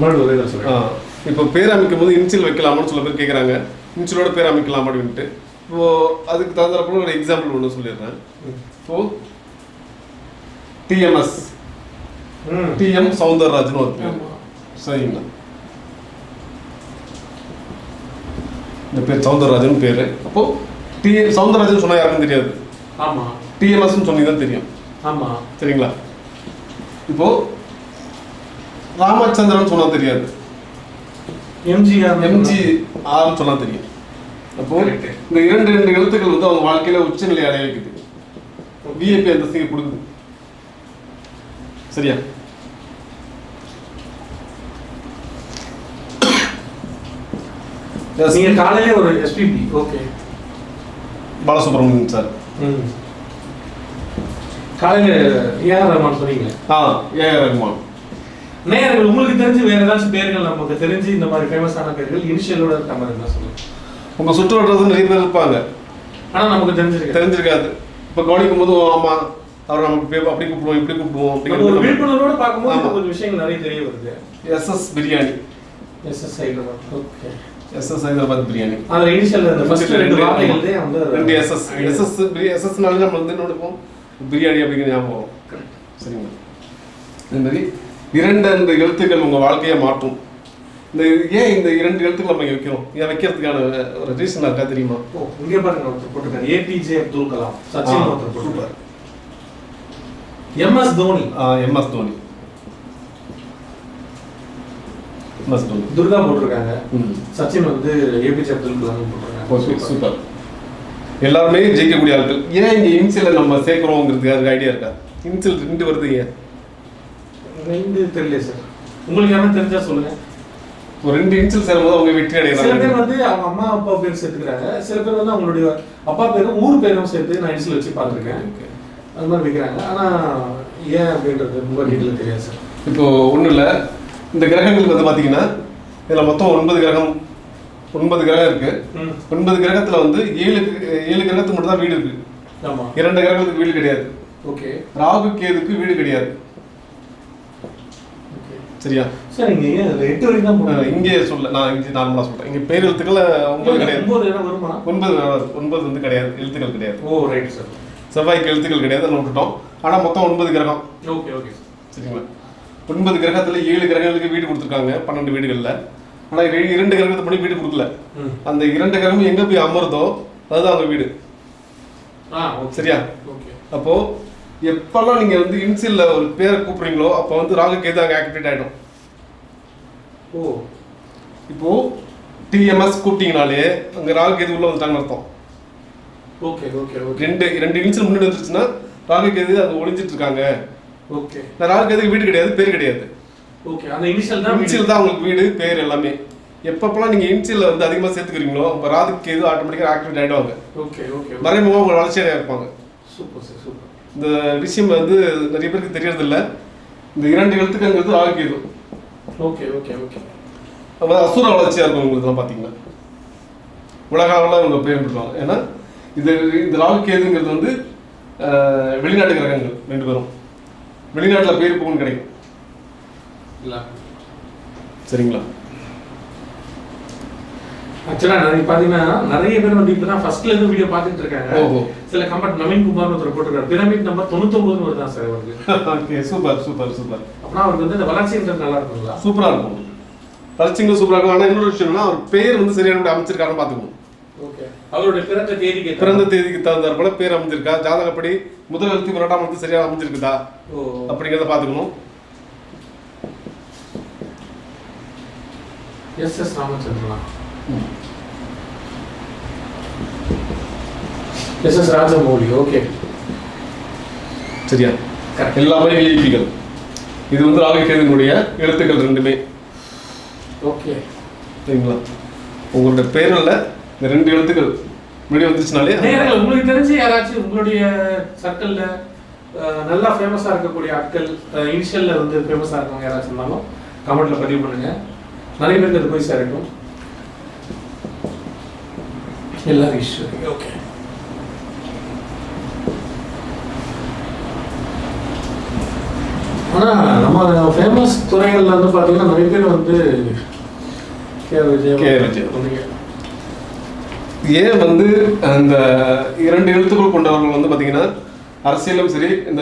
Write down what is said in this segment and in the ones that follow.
மறுபடியும் ஒரே தடவை ஆ, சொல்லுங்க இப்போ பேர் அமைக்கும் போது இன்சில் வைக்கலாமான்னு சில பேர் கேட்குறாங்க இன்சிலோட பேர் அமைக்கலாம் அப்படின்ட்டு இப்போ அதுக்கு தகுந்தாப்புல ஒரு எக்ஸாம்பிள் ஒன்று சொல்லிடுறேன் இப்போ டிஎம்எஸ் ம் டிஎம் சவுந்தரராஜன் ஒரு பேர் ஆமா. சரிங்களா இந்த பேர் சவுந்தரராஜன் பேர் அப்போ டி சவுந்தரராஜன் சொன்னா யாருக்கும் தெரியாது ஆமா டிஎம்எஸ்ன்னு சொன்னீங்கன்னா தெரியும் ஆமா சரிங்களா இப்போ ராமச்சந்திரன் சொன்னா தெரியாது எம்ஜிஆர் எம்ஜி ஆர்னு சொன்னா தெரியும் அப்போ Correct. இந்த இரண்டு இரண்டு எழுத்துக்கள் வந்து அவங்க வாழ்க்கையில உச்சநிலை அடைய வைக்குது விஐபி அந்தஸ்துக்கு கொடுக்குது சரியா Yes. நீங்க காலையிலே ஒரு எஸ்பிபி ஓகே பாலசுப்ரமணியன் சார் ம் காலையில ஏஆர் ரஹ்மான் சொன்னீங்க ஆ ஏஆர் ரஹ்மான் நேயர்கள் உங்களுக்கு தெரிஞ்சு வேற ஏதாச்சும் பேர்கள் நமக்கு தெரிஞ்சு இந்த மாதிரி ஃபேமஸான பேர்கள் இனிஷியலோட இருக்க மாதிரி இருந்தா சொல்லுங்க உங்க சுற்று வட்டாரத்துல நிறைய பேர் இருப்பாங்க ஆனா நமக்கு தெரிஞ்சிருக்கு தெரிஞ்சிருக்காது இப்போ கவனிக்கும் போது ஆமா அவர் நமக்கு பேர் அப்படி கூப்பிடுவோம் இப்படி கூப்பிடுவோம் நம்ம ஒரு அப்படிங்கிற விழிப்புணர்வோட பார்க்கும்போது ஆமா. இன்னும் கொஞ்சம் விஷயங்கள் நிறைய தெரிய வருது SS biryani SS okay SS Hyderabad biryani அதுல இனிஷியல் அந்த ஃபர்ஸ்ட் ரெண்டு ரெண்டு வார்த்தைகள்லயே வந்து ரெண்டு எஸ்எஸ் எஸ்எஸ் எஸ்எஸ்னாலே நம்ம வந்து என்ன நினைப்போம் பிரியாணி அப்படிங்கிற ஞாபகம் வரும் சரிங்களா இந்த மாதிரி இரண்டு அந்த எழுத்துக்கள் உங்க வாழ்க்கையை மாற்றும் இந்த ஏன் இந்த இரண்டு எழுத்துக்கள் நம்ம இங்க வைக்கிறோம் இதை வைக்கிறதுக்கான ஒரு ரீசன் இருக்கா தெரியுமா ஓ இங்கே பாருங்க ஒருத்தர் போட்டிருக்காரு ஏபிஜே அப்துல் கலாம் சச்சின் ஆ, ஒருத்தர் போட்டிருக்காரு super MS Dhoni MS Dhoni MS Dhoni Durga போட்டிருக்காங்க ம் சச்சின் வந்து ஏபிஜே அப்துல் கலாம் போட்டிருக்காங்க ஓகே சூப்பர் எல்லாருமே ஜெயிக்கக்கூடிய ஆட்கள் ஏன் இங்க இன்சியல நம்ம சேர்க்கிறோங்கிறதுக்கு அதுக்கு ஐடியா இருக்கா இன்சியல் ரெண்டு வருது ஏன் ரெண்டு தெரியல சார் உங்களுக்கு யாரும் தெரிஞ்சா சொல்லுங்க ஒரு ரெண்டு இன்சியல் சேரும்போது அவங்க வெற்றி சில அடைகிறாங்க பேர் வந்து அவங்க அம்மா அப்பா பேர் சேர்த்துக்கிறாங்க சில பேர் வந்து அவங்களுடைய அப்பா பேரும் ஊர் பேரும் சேர்த்து நான் இன்சில் வச்சு பார்த்துருக்கேன் அது மாதிரி வைக்கிறாங்க ஆனா ஏன் அப்படின்றது ரொம்ப டீட்டெயில் தெரியாது சார் இப்போ ஒண்ணும் இல்ல இந்த கிரகங்கள் வந்து பாத்தீங்கன்னா இதுல மொத்தம் ஒன்பது கிரகம் ஒன்பது கிரகம் இருக்கு ம் ஒன்பது கிரகத்துல வந்து ஏழு ஏழு கிரகத்துக்கு மட்டும் தான் வீடு இருக்கு ஆமா இரண்டு கிரகத்துக்கு வீடு கிடையாது ஓகே ராகு கேதுக்கு வீடு கிடையாது ஓகே சரியா சார் இங்க ஏன் அதுல எட்டு வரைக்கும் தான் அஹ் போடுறாங்க இங்கே சொல்ல நான் இங்கே நார்மலா சொல்றேன் இங்க பேர் எழுத்துக்கள் ஒன்பது கிடையாது ஒன்பது இடம் வருமா ஒன்பது வராது. ஒன்பது வந்து கிடையாது எழுத்துக்கள் கிடையாது ஓ ரைட் சார் செவ்வாய்க்கு எழுத்துக்கள் கிடையாது அதை விட்டுட்டோம் ஆனா மொத்தம் ஒன்பது கிரகம் ஓகே ஓகே சரிங்களா ஒன்பது கிரகத்துல ஏழு கிரகங்களுக்கு வீடு கொடுத்துருக்காங்க பன்னெண்டு வீடுகள்ல ஆனா இரு- இரண்டு கிரகத்துக்கு மட்டும் வீடு கொடுக்கல ம் அந்த இரண்டு கிரகமும் எங்க போய் அமருதோ அதுதான் அவங்க வீடு ஆ ஓகே சரியா ஓகே அப்போ எப்பெல்லாம் நீங்க வந்து இன்சில்ல ஒரு பேரை கூப்பிடுறீங்களோ அப்போ வந்து ராகு கேது அங்க ஆக்டிவேட் ஆயிடும் ஓ இப்போ டிஎம்எஸ் கூப்பிட்டீங்கனாலே அங்க ராகு கேது உள்ள வந்துட்டாங்கன்னு அர்த்தம் ஓகே ஓகே ஓகே ரெண்டு ரெண்டு இன்சில் முன்னாடி வந்துருச்சுன்னா ராகு கேது அது ஒளிஞ்சிட்டு இருக்காங்க ஓகே இந்த ராகு கேதுக்கு வீடு கிடையாது பேர் கிடையாது ஓகே அந்த இனிஷியல் தான் இன்சில் தான் உங்களுக்கு வீடு பேர் எல்லாமே எப்பப்பெல்லாம் நீங்க இன்சில் வந்து அதிகமா சேர்த்துக்கிறீங்களோ அப்ப ராகு கேது ஆட்டோமேட்டிக்கா ஆக்டிவேட் ஆயிடுவாங்க ஓகே ஓகே மறைமுகமா உங்க வளர்ச்சியாக இருப்பாங்க சூப்பர் சார் சூப்பர் இந்த விஷயம் வந்து நிறைய பேருக்கு தெரியறது இல்ல இந்த இரண்டு எழுத்துக்கங்கிறது Rahu Ketu okay okay okay அப்ப அசுர வளர்ச்சியா இருக்கும் உங்களுக்கு பாத்தீங்கன்னா உலக அளவில் இவங்க பயன்படுத்துவாங்க ஏன்னா இது இந்த ராகு கேதுங்கிறது வந்து அஹ், வெளிநாட்டு கிரகங்கள் ரெண்டு பேரும் வெளிநாட்டுல பேர் புகழ் கிடைக்கும் இல்ல சரிங்களா ஆக்சுவலா நிறைய பாத்தீங்கன்னா நிறைய பேர் வந்து இப்பதான் ஃபர்ஸ்ட்ல இருந்து வீடியோ பார்த்துட்டு இருக்காங்க ஓஹோ. சில கமெண்ட் நவீன் குமார் ஒருத்தர் போட்டிருக்காரு பிரமிட் நம்பர் தொண்ணூத்தொன்பதுன்னு வருதான் சார் அவருக்கு ஓகே சூப்பர் சூப்பர் சூப்பர் அப்படின்னா அவருக்கு வந்து இந்த வளர்ச்சின்றது நல்லா இருக்குங்களா சூப்பரா இருக்கும் வளர்ச்சிங்களும் சூப்பரா இருக்கும் ஆனா இன்னொரு விஷயம் என்னன்னா அவர் பேர் வந்து சரியான அமைச்சிருக்காருன்னு பாத்துக்கணும் ஓகே அவருடைய பிறந்த தேதிக்கு ஏத்த பிறந்த தேதிக்கு தகுந்தாற் போல பேர் அமைஞ்சிருக்கா ஜாதகப்படி முதல் எழுத்து இரண்டாம் எழுத்து சரியா அமைஞ்சிருக்குதா ஓ அப்படிங்கிறத பாத்துக்கணும் எஸ் எஸ் ராமச்சந்திரனா எஸ் எஸ் ராஜமௌலி ஓகே சரியா Correct. எல்லாமே விஐபிகள் இது வந்து ராகு கேதுனுடைய எழுத்துக்கள் ரெண்டுமே ஓகே சரிங்களா உங்களோட பேரில் இந்த ரெண்டு எழுத்துக்கள் முன்னாடி வந்துச்சுனாலே நேயர்கள் உங்களுக்கு தெரிஞ்சு யாராச்சும் உங்களுடைய சர்க்கிள்ல நல்லா ஃபேமஸா இருக்கக்கூடிய ஆட்கள் இனிஷியல்ல வந்து ஃபேமஸா இருக்கவங்க யாராச்சும் இருந்தாலும் கமெண்ட்ல பதிவு பண்ணுங்க நிறைய பேருக்கு அது போய் சேரட்டும் எல்லாரும் ஈஸ்வரி ஓகே ஆனா நம்ம ஃபேமஸ் துறைகள்ல வந்து பாத்தீங்கன்னா நிறைய பேர் வந்து கே விஜய் கே. விஜய். ஏன் வந்து அந்த இரண்டு எழுத்துக்கள் கொண்டவர்கள் வந்து பார்த்தீங்கன்னா அரசியலும் சரி இந்த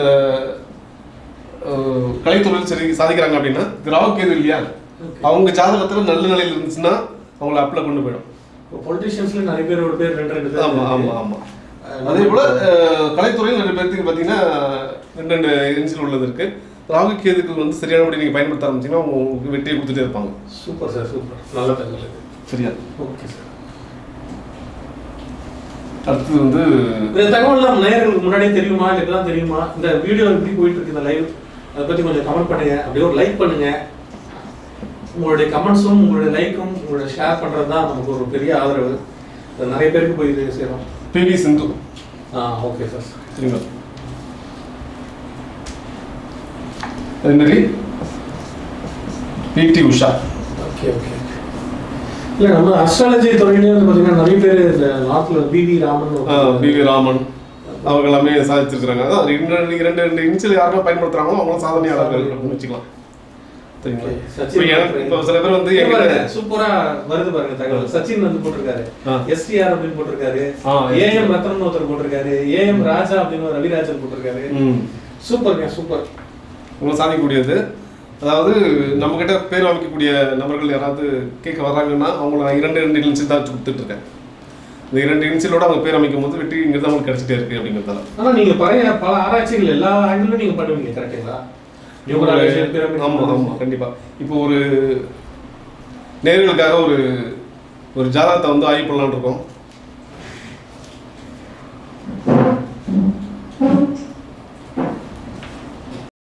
அஹ், கலைத்துறையிலும் சரி சாதிக்கிறாங்க அப்படின்னா திராவுக்கு எது இல்லையா அவங்க ஜாதகத்தில் நல்ல நிலையில் இருந்துச்சுன்னா அவங்கள அப்பில் கொண்டு போயிடும் பொலிட்டிஷியன்ஸ்ல நிறைய பேரோட பேர் ரெண்டு ரெண்டு பேர் ஆமா ஆமா ஆமா அதே போல அஹ், கலைத்துறையில் ரெண்டு பேர்த்துக்கு பார்த்தீங்கன்னா ரெண்டு ரெண்டு இன்சில் உள்ளது இருக்கு ராகு கேதுக்கு வந்து சரியானபடி நீங்கள் பயன்படுத்த ஆரம்பிச்சீங்கன்னா அவங்க உங்களுக்கு வெற்றியை கொடுத்துட்டே இருப்பாங்க சூப்பர் சார் சூப்பர் நல்ல தகவல் இது சரியா ஓகே சார் அடுத்தது வந்து இந்த தகவல்லாம் நேயர்களுக்கு முன்னாடியே தெரியுமா இல்லை இப்பதான் தெரியுமா இந்த வீடியோ எப்படி போயிட்டு இருக்கு இந்த லைவ் அதை பத்தி கொஞ்சம் கமெண்ட் பண்ணுங்க அப்படியே ஒரு லைக் பண்ணுங்க உங்களுடைய கமெண்ட்ஸும் உங்களுடைய லைக்கும் உங்களுடைய ஷேர் பண்றது தான் நமக்கு ஒரு பெரிய ஆதரவு அது நிறைய பேருக்கு போய் இது சேரும் பிவி சிந்து ஆ ஓகே சார் சரிங்களா அதே மாதிரி பிடி உஷா ஓகே ஓகே இல்ல நம்ம அஸ்ட்ராலஜி துறையிலே வந்து பாத்தீங்கன்னா நிறைய பேர் இந்த நார்த்ல பிவி ராமன் ஒரு- பிவி ராமன் அவங்க எல்லாமே சாதிச்சிருக்கிறாங்க அதான் ரெண்டு ரெண்டு இரண்டு ரெண்டு இன்ச்சில் யாருமே பயன்படுத்துறாங்களோ அவங்களும் சாதனையாளர்கள் அப்படின்னு வச்சுக்கலாம் சரிங்களா Okay, இப்போ சச்சின் எனக்கு இப்போ சில பேர் வந்து இங்க எங்கிட்ட பாருங்க, சூப்பரா வருது பாருங்க தகவல் சச்சின் வந்து போட்டிருக்காரு ஆ. எஸ்டிஆர் அப்படின்னு போட்டிருக்காரு ஆ, ஏஎம் ரத்னம் ஒருத்தர் போட்டிருக்காரு ஏஎம் ராஜா அப்படின்னு ஒரு ரவிராஜன் போட்டிருக்காரு ம் சூப்பர்ங்க சூப்பர் உங்களை சாதிக்கக்கூடியது அதாவது நம்ம கிட்ட பேர் அமைக்கக்கூடிய நபர்கள் யாராவது கேட்க வர்றாங்கன்னா அவங்கள நான் இரண்டு இரண்டு இன்ச்சில் தான் வச்சு கொடுத்துட்டு இருக்கேன் இந்த இரண்டு இன்ச்சிலோட அவங்க பேர் அமைக்கும் போது வெற்றிங்கிறது அவங்களுக்கு கிடைச்சிட்டே இருக்கு அப்படிங்கிறதால ஆனா நீங்க பழைய பல ஆராய்ச்சிகள் எல்லா ஆங்கிலும் நீங்க பண்ணுவீங்க கரெக்ட்டுங்களா நியூமராலஜி ஆமா ஆமா கண்டிப்பா இப்போ ஒரு நேர்களுக்காக ஒரு ஒரு ஜாதகத்தை வந்து ஆய்வு பண்ணலாம்னு இருக்கோம்